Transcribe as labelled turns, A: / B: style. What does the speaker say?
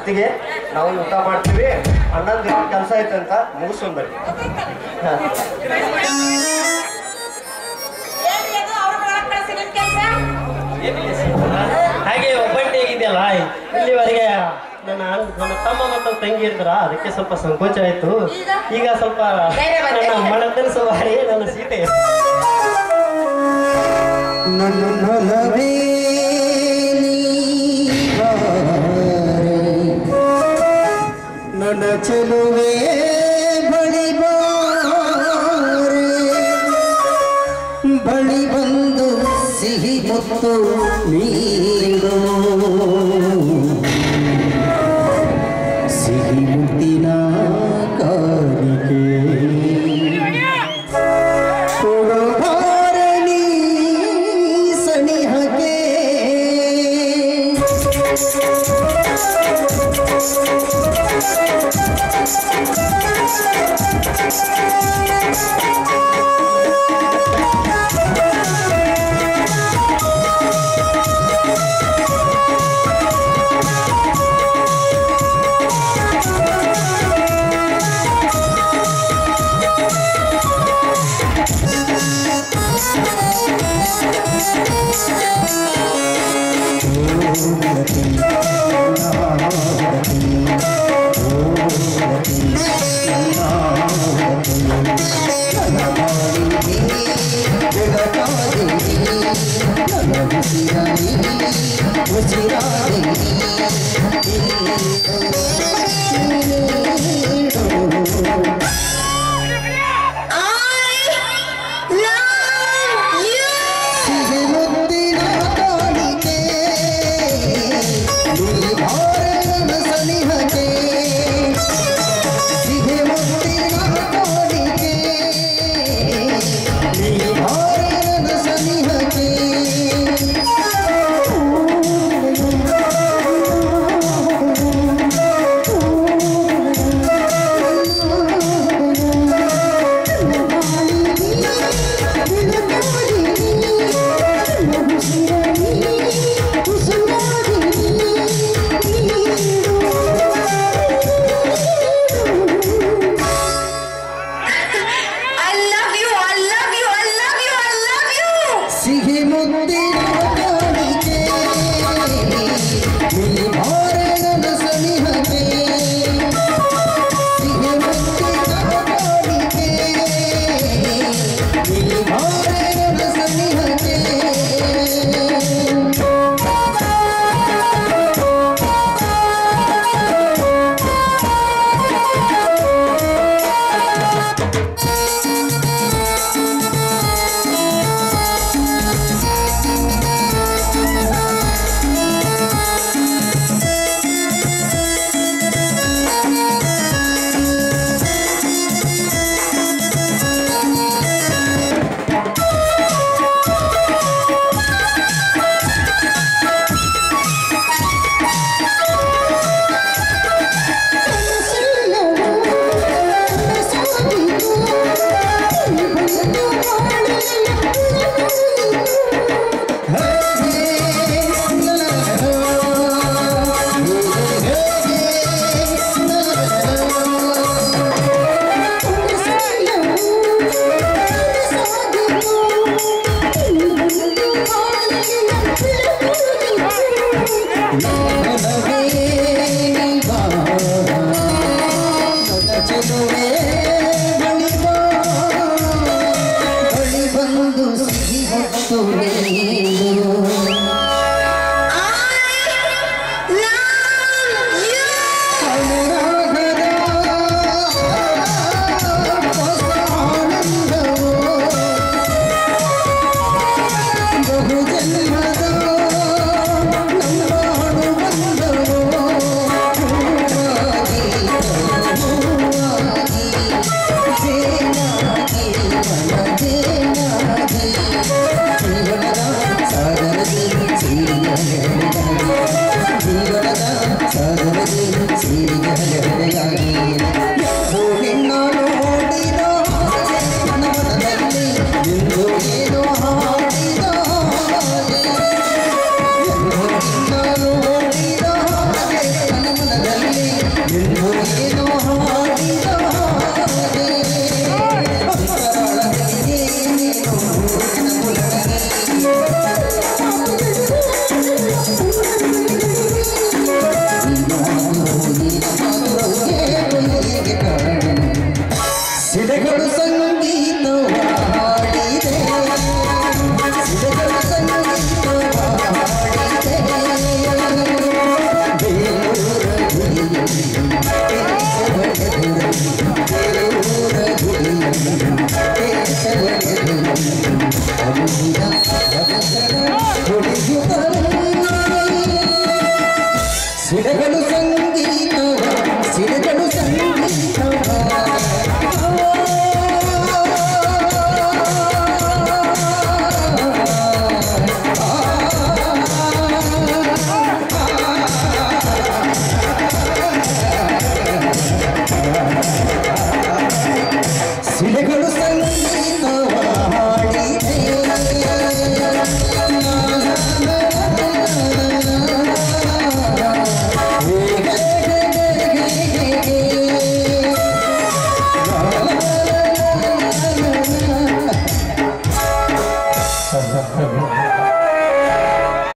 A: ಅತ್ತಿಗೆ ನಾವು ಊಟ ಮಾಡ್ತೀವಿ ಅಣ್ಣಂದು ಕೆಲಸ ಐತಂತ ಮುಗಿಸ್ಕೊಂಡ್ ಬರ್ರಿ ಹಾ.
B: ಏನ್ರಿ ಅದು ಅವ್ರ ಒಳಗ್ ಕಳ್ಸಿ ನಿಮ್ ಕೆಲ್ಸ
C: ಹಾಗೆ ಒಬ್ಬಂಟಿ ಆಗಿದೆಯಲ್ಲ ಇಲ್ಲಿವರೆಗೆ ನನ್ನ ನನ್ನ ತಮ್ಮ ಮತ್ತು ತಂಗಿ ಇದ್ರ ಅದಕ್ಕೆ ಸ್ವಲ್ಪ ಸಂಕೋಚ ಆಯ್ತು
B: ಈಗ?
C: ಈಗ ಸ್ವಲ್ಪ
B: ಧೈರ್ಯ ಬಂದೆ.
C: ನನ್ನ ಮನದಲ್ಲಿ ಸವಾರಿ ನನ್ನ ಸೀತೆ
D: ನನ್ನೊಲವೇ ನೀವಾರೆ, ನನ್ನ ಚೆಲುವೆ ಬಳಿ ಬಾರೆ, ಬಳಿ ಬಂದು ಸಿಹಿ ಮುತ್ತು ನೀಡು ಸಿಹಿ ಮುತ್ತಿನ ಕಾಣಿಕೆ ಕೊಡಬಾರನಿ ಸನಿಹಕ್ಕೆ ಮುತ್ತಿನ ಕಾಣಿಕೆ ಭಾರನ ಸನಿಹಕ್ಕೆ ಸಿಹಿ ಮುತ್ತಿನ ಕಾಣಿಕೆ ಭಾರನ ಸನಿಹಕ್ಕೆ ಶಿಲೆಗಳು